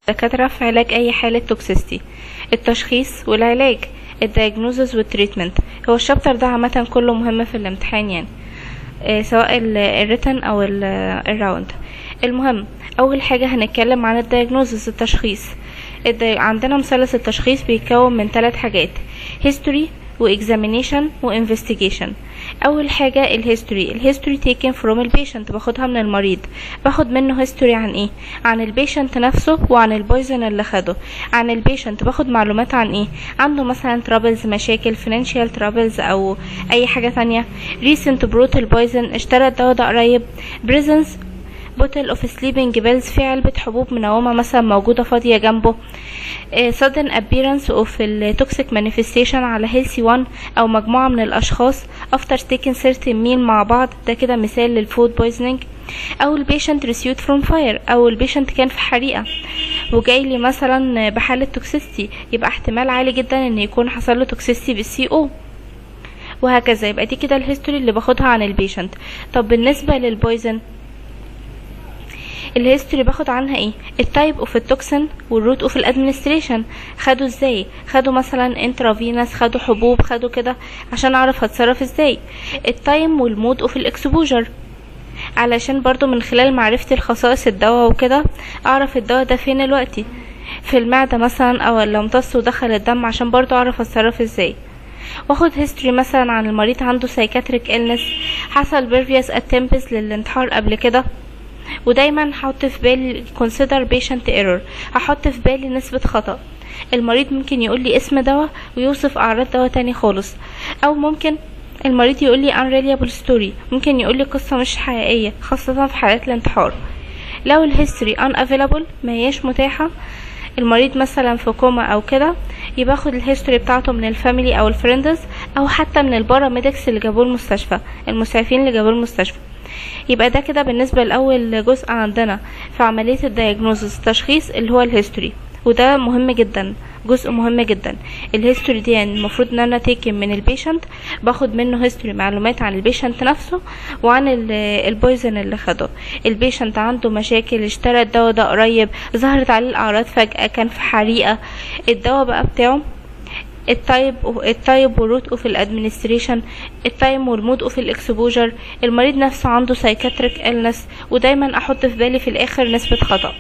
دكاترة في علاج أي حالة توكسيستي التشخيص والعلاج الدايجنوزز والتريتمنت هو الشابتر ده عامة كله مهم في الامتحان يعني آه، سواء الريتن أو ال- الراوند المهم أول حاجة هنتكلم عن الدايجنوزز التشخيص الدي... عندنا مثلث التشخيص بيتكون من ثلاث حاجات history واكزامينيشن وانفستيجيشن اول حاجه الهيستوري الهيستوري تيكن فروم البيشنت باخدها من المريض باخد منه هيستوري عن ايه عن البيشنت نفسه وعن البويزن اللي خده عن البيشنت باخد معلومات عن ايه عنده مثلا ترابلز مشاكل فينانشال ترابلز او اي حاجه تانية ريسنت بروتال بويزن اشترى الدواء ده قريب بريزنس بوتل اوف سليبنج بيلز في علبة حبوب منومة مثلا موجودة فاضية جنبه آه، sudden appearance of التوكسيك manifestation على healthy one او مجموعة من الاشخاص after taking certain meal مع بعض ده كده مثال للفود poisoning او البيشنت received from fire او البيشنت كان في حريقة وجاي لي مثلا بحالة توكسيستي يبقى احتمال عالي جدا ان يكون حصل له توكسيستي بالسي او وهكذا يبقى دي كده الهيستوري اللي باخدها عن البيشنت طب بالنسبة للبويزن الهيستوري باخد عنها ايه التايب اوف التوكسين والروت اوف الادمنستريشن خدوا ازاي خدوا مثلا انترافينس خدوا حبوب خدوا كده عشان اعرف هتصرف ازاي التايم والمود اوف الاكسبوجر علشان برضو من خلال معرفتي الخصائص الدواء وكده اعرف الدواء ده فين دلوقتي في المعدة مثلا او لو امتص ودخل الدم عشان برضو اعرف اتصرف ازاي واخد هيستوري مثلا عن المريض عنده سايكاتريك إلنس حصل بيرفيوس اتمبس للانتحار قبل كده ودايما هحط في بالي consider patient error هحط في بالي نسبة خطأ المريض ممكن يقول لي اسم دواء ويوصف اعراض دواء تاني خالص او ممكن المريض يقول لي unreliable story ممكن يقول لي قصة مش حقيقية خاصة في حالات الانتحار لو الهيستوري unavailable ما هياش متاحة المريض مثلا في كوما او كده يبقى اخد الهيستوري بتاعته من الفاميلي او الفريندز او حتى من الباراميدكس اللي جابوه المستشفى المسعفين اللي جابوه المستشفى يبقى ده كده بالنسبة لأول جزء عندنا في عملية الدياجنوزس التشخيص اللي هو الهيستوري وده مهم جدا جزء مهم جدا الهيستوري دي يعني المفروض ان انا تيكن من البيشنت باخد منه هيستوري معلومات عن البيشنت نفسه وعن ال- البويزن اللي خده البيشنت عنده مشاكل اشترى الدواء ده قريب ظهرت عليه الاعراض فجأة كان في حريقة الدواء بقى بتاعه التايب التايب والروت اوف الادمنستريشن التايم والمود اوف الاكسبوجر المريض نفسه عنده سايكاتريك النس ودايما احط في بالي في الاخر نسبة خطأ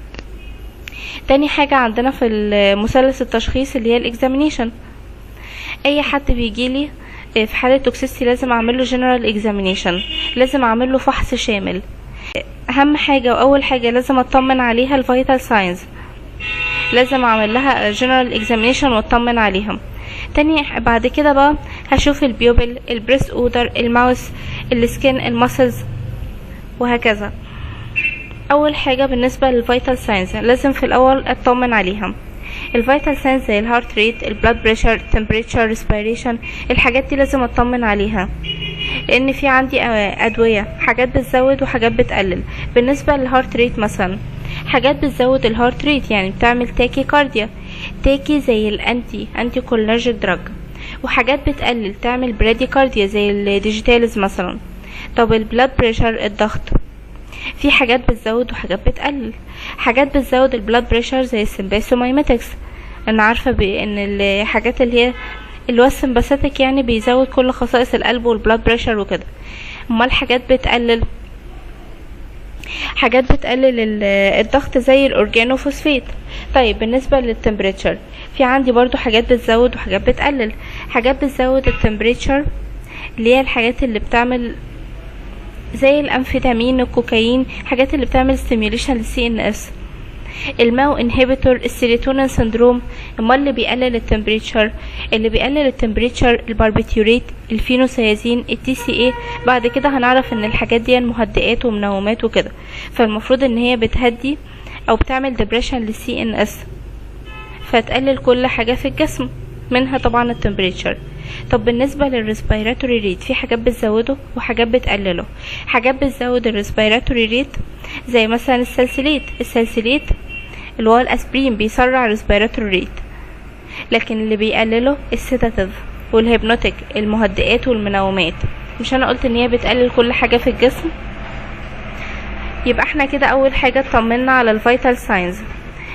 تاني حاجة عندنا في المثلث التشخيص اللي هي الاكزامينيشن اي حد بيجيلي في حالة توكسيستي لازم اعمله جنرال اكزامينيشن لازم اعمله فحص شامل اهم حاجة واول حاجة لازم اطمن عليها الفيتال ساينز لازم اعمل لها جنرال اكزامينيشن واطمن عليها تاني بعد كده بقى هشوف البيوبل البريس اودر الماوس السكين الماسلز وهكذا اول حاجه بالنسبه للفيتال ساينز لازم في الاول اطمن عليها الفيتال ساينز زي الهارت ريت البلاد بريشر التمبريتشر ريسبيريشن الحاجات دي لازم اطمن عليها لان في عندي آه، ادويه حاجات بتزود وحاجات بتقلل بالنسبه للهارت ريت مثلا حاجات بتزود الهارت ريت يعني بتعمل تاكي كارديا تاكي زي الانتي انتي كولينرجيك دراج وحاجات بتقلل تعمل برادي كارديا زي الديجيتالز مثلا طب البلاد بريشر الضغط في حاجات بتزود وحاجات بتقلل حاجات بتزود البلاد بريشر زي السمباسومايماتكس انا عارفه بان الحاجات اللي هي اللي هو السمباثيك يعني بيزود كل خصائص القلب والبلاد بريشر وكده امال حاجات بتقلل حاجات بتقلل ال- الضغط زي الاورجانوفوسفيت طيب بالنسبه للتمبريتشر في عندي برضو حاجات بتزود وحاجات بتقلل حاجات بتزود التمبريتشر اللي هي الحاجات اللي بتعمل زي الامفيتامين الكوكايين حاجات اللي بتعمل ستيميوليشن للسي ان اس الماو انهبيتور السيروتونين سندروم امال اللي بيقلل التمبريتشر اللي بيقلل التمبريتشر الباربيتيوريت الفينوسيازين التي سي اي بعد كده هنعرف ان الحاجات دي مهدئات ومنومات وكده فالمفروض ان هي بتهدي او بتعمل ديبريشن للسي ان اس فتقلل كل حاجة في الجسم منها طبعا التمبريتشر طب بالنسبة للريسبيراتوري ريت في حاجات بتزوده وحاجات بتقلله حاجات بتزود الريسبيراتوري ريت زي مثلا السلسليت السلسليت اللي هو الاسبرين بيسرع الريسبيراتوري ريت لكن اللي بيقلله السيداتيف والهيبنوتيك المهدئات والمنومات مش انا قلت ان هي بتقلل كل حاجة في الجسم يبقى احنا كده اول حاجة اطمنا على الفيتال ساينز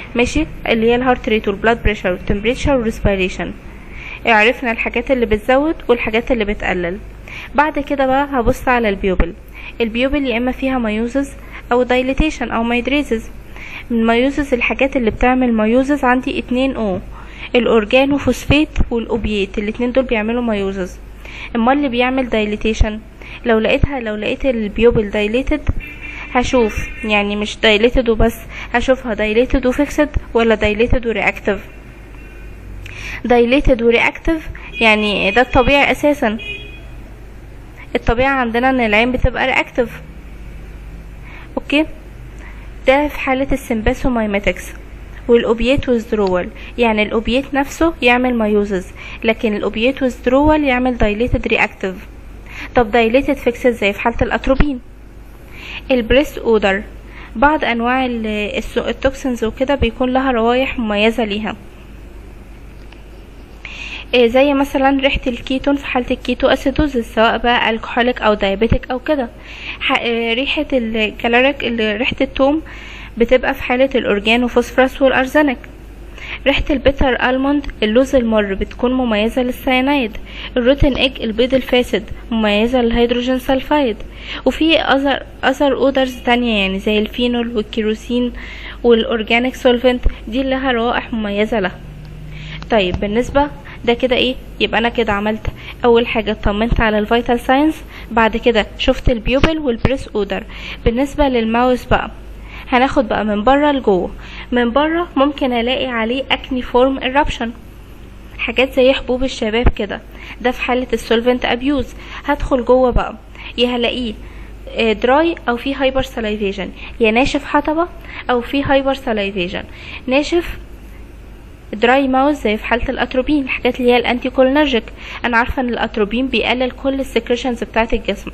ماشي اللي هي الهارت ريت والبلاد بريشر والتمبريتشر والريسبيريشن عرفنا الحاجات اللي بتزود والحاجات اللي بتقلل بعد كده بقى هبص على البيوبل البيوبل يا اما فيها مايوزز او دايليتيشن او مايدريزز من مايوزز الحاجات اللي بتعمل مايوزز عندي اتنين او الاورجانو فوسفات والاوبيات الاتنين دول بيعملوا مايوزز اما اللي بيعمل دايليتيشن لو لقيتها لو لقيت البيوبل دايليتد هشوف يعني مش دايليتد وبس هشوفها دايليتد وفيكسد ولا دايليتد ورياكتيف دايليتد ورياكتيف يعني ده الطبيعي اساسا الطبيعي عندنا ان العين بتبقى رياكتيف اوكي ده في حالة السمباسومايماتكس والاوبيات ويزدرول يعني الاوبيات نفسه يعمل مايوزز لكن الاوبيات ويزدرول يعمل دايليتد رياكتيف طب دايليتد فيكسد زي في حالة الاتروبين البريس اودر بعض انواع التوكسينز وكده بيكون لها روايح مميزة ليها زي مثلا ريحة الكيتون في حالة الكيتو اسيدوزس سواء بقى الكحوليك او دايابيتك او كده ريحة الكالوريك ريحة التوم بتبقى في حالة الاورجانو فوسفورس والارزنك ريحة البيتر الموند اللوز المر بتكون مميزة للسيانايد الروتين ايج البيض الفاسد مميزة للهيدروجين سلفايد وفي اذر اذر اودرز تانية يعني زي الفينول والكيروسين والاورجانيك سولفنت دي لها روائح مميزة لها طيب بالنسبة ده كده ايه يبقى انا كده عملت اول حاجه اطمنت على الفيتال ساينس بعد كده شفت البيوبل والبريس اودر بالنسبه للماوس بقى هناخد بقى من بره لجوه من بره ممكن الاقي عليه اكني فورم eruption حاجات زي حبوب الشباب كده ده في حاله السولفنت ابيوز هدخل جوه بقى يا هلاقيه دراي او في هايبر سلايفيشن يا ناشف حطبه او في هايبر سلايفيشن ناشف دراي ماوس زي في حالة الاتروبين الحاجات اللي هي الانتي كولينرجيك انا عارفة ان الاتروبين بيقلل كل السكريشنز بتاعة الجسم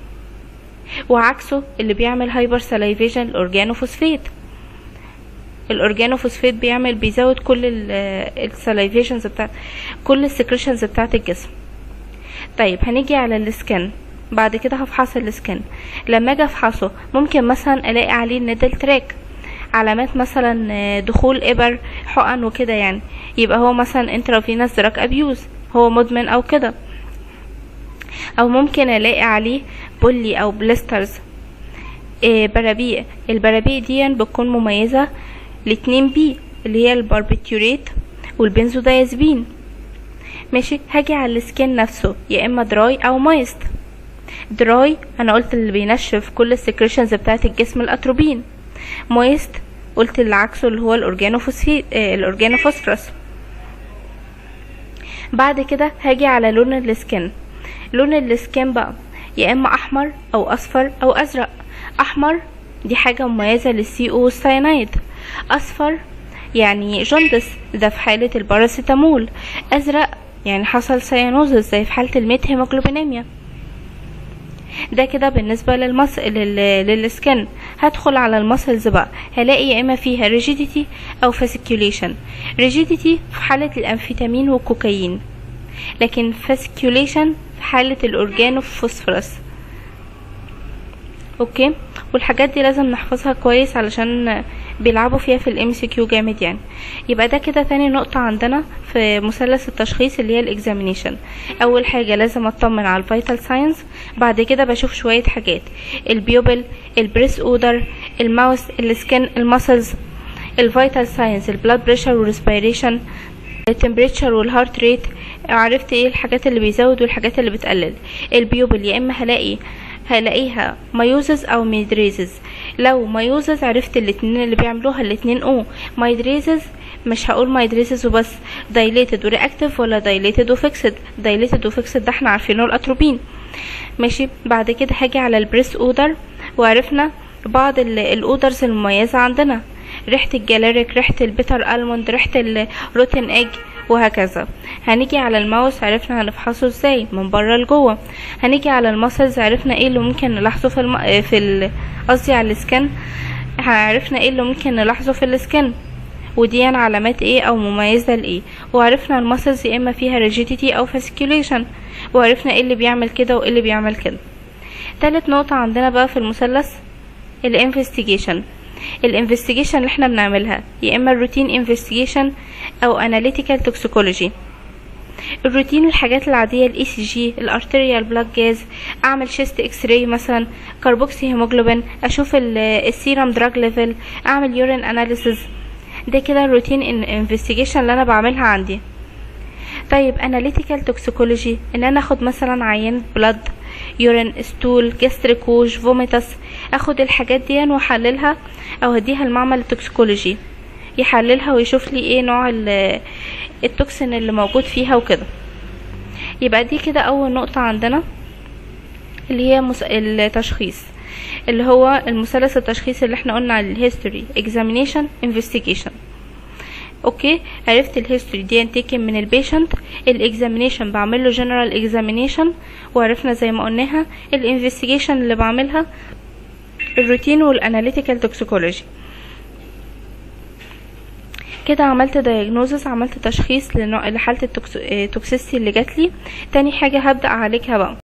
وعكسه اللي بيعمل هايبر سلايفيشن الاورجانوفوسفيت الاورجانوفوسفيت بيعمل بيزود كل السلايفيشنز بتاعت كل السكريشنز بتاعة الجسم طيب هنيجي على السكن بعد كده هفحص السكن لما اجي افحصه ممكن مثلا الاقي عليه النيدل تراك علامات مثلا دخول ابر حقن وكده يعني يبقى هو مثلا انترافينوس دراج ابيوز هو مدمن او كده او ممكن الاقي عليه بولي او بليسترز إيه برابيق البرابيق دي بتكون مميزة لاتنين بي اللي هي الباربيتيوريت والبنزودايازبين ماشي هاجي على السكين نفسه يا اما دراي او مويست دراي انا قلت اللي بينشف كل السكريشنز بتاعت الجسم الاتروبين مويست قلت اللي عكسه اللي هو الاورجانوفوسفيت آه الاورجانوفوسفرس بعد كده هاجي على لون السكن لون السكن بقى يا اما احمر او اصفر او ازرق احمر دي حاجة مميزة للسي او والسيانايد اصفر يعني جندس ده في حالة الباراسيتامول ازرق يعني حصل سيانوزس زي في حالة الميت هيموجلوبينيميا ده كده بالنسبة للمص... لل... للسكن هدخل على المسلز بقى هلاقي يا اما فيها ريجيديتي او فاسيكيوليشن ريجيديتي في حالة الامفيتامين والكوكايين لكن فاسيكيوليشن في حالة الاورجانوفوسفورس اوكي والحاجات دي لازم نحفظها كويس علشان بيلعبوا فيها في الام سي كيو جامد يعني يبقى ده كده تاني نقطة عندنا في مثلث التشخيص اللي هي الاكزامينيشن اول حاجة لازم اطمن على الفيتال ساينس بعد كده بشوف شوية حاجات البيوبل البريس اودر الماوس السكن المسلز الفيتال ساينس البلاد بريشر والريسبيريشن التمبريتشر والهارت ريت عرفت ايه الحاجات اللي بيزود والحاجات اللي بتقلل البيوبل يا اما هلاقي هلاقيها مايوزز او ميدريزز لو مايوزز عرفت الاتنين اللي بيعملوها الاتنين او مايدريزز مش هقول مايدريزز وبس دايليتد ورياكتيف ولا دايليتد وفيكسد دايليتد وفيكسد ده احنا عارفينه الاتروبين ماشي بعد كده هاجي على البريس اودر وعرفنا بعض الاودرز المميزة عندنا ريحة الجاليريك ريحة البيتر الموند ريحة الروتين ايج وهكذا هنيجي على الماوس عرفنا هنفحصه ازاي من بره لجوه هنيجي على المسلز عرفنا ايه اللي ممكن نلاحظه في الم... في ال... قصدي على السكن عرفنا ايه اللي ممكن نلاحظه في السكن ودي علامات ايه او مميزة لايه وعرفنا المسلز يا اما فيها ريجيديتي او فاسكيوليشن وعرفنا ايه اللي بيعمل كده وايه اللي بيعمل كده تالت نقطة عندنا بقى في المثلث الانفستيجيشن الانفستيجيشن اللي احنا بنعملها يا اما الروتين انفستيجيشن او اناليتيكال توكسيكولوجي الروتين الحاجات العادية الاي سي جي الارتريال بلاد جاز اعمل شيست اكس راي مثلا كاربوكسي هيموجلوبين اشوف السيرم دراج ليفل اعمل يورين اناليسيز ده كده الروتين انفستيجيشن اللي انا بعملها عندي طيب اناليتيكال توكسيكولوجي ان انا اخد مثلا عينة بلاد يورين ستول جاستريكوج فوميتاس اخد الحاجات دي واحللها او هديها المعمل التوكسيكولوجي يحللها ويشوف لي ايه نوع التوكسين اللي موجود فيها وكده يبقى دي كده اول نقطة عندنا اللي هي مس... التشخيص اللي هو المثلث التشخيصي اللي احنا قلنا على الهيستوري examination investigation اوكي عرفت الهيستوري دي انتيكن من البيشنت الاكزامينيشن بعمل له جنرال اكزامينيشن وعرفنا زي ما قلناها الانفستيجيشن اللي بعملها الروتين والاناليتيكال توكسيكولوجي كده عملت دايجنوزس عملت تشخيص لحالة التوكسيستي اللي جاتلي تاني حاجة هبدأ اعالجها بقى